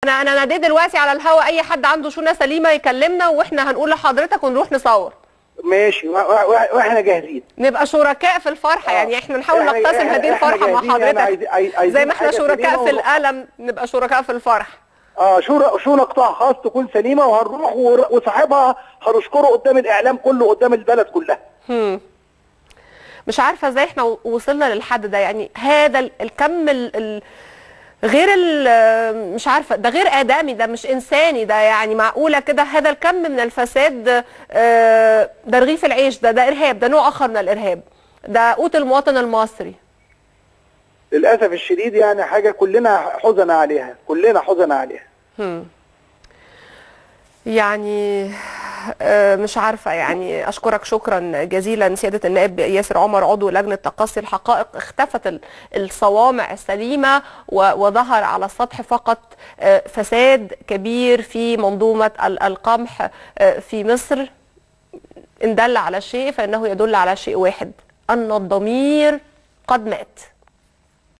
انا انا ناديت دلوقتي على الهوا اي حد عنده شونه سليمه يكلمنا واحنا هنقول لحضرتك ونروح نصور ماشي وا- وا- واحنا جاهزين نبقى شركاء في الفرحه آه. يعني احنا نحاول إحنا- نقتسم إحنا- هذه إحنا الفرحه مع جاهزين، يعني عايز- عايز- حضرتك عايزين زي ما احنا حاجة شركاء سليمة في ونروح. الالم نبقى شركاء في الفرح اه شو شو قطاع خاص تكون سليمه وهنروح ور- وصاحبها هنشكره قدام الاعلام كله قدام البلد كلها مش عارفه ازاي احنا و- وصلنا للحد ده يعني هذا ال- الكم ال ال غير ال مش عارفه ده غير ادمي ده مش انساني ده يعني معقوله كده هذا الكم من الفساد آه، ده رغيف العيش ده ده ارهاب ده نوع اخر من الارهاب ده قوت المواطن المصري للاسف الشديد يعني حاجه كلنا حزن عليها كلنا حزن عليها يعني آه، مش عارفة يعني أشكرك شكرا جزيلا سيادة النائب ياسر عمر عضو لجنة تقصي الحقائق اختفت ال- الصوامع السليمة و- وظهر على السطح فقط آه، فساد كبير في منظومة ال- القمح آه، في مصر إن دل على شيء فإنه يدل على شيء واحد أن الضمير قد مات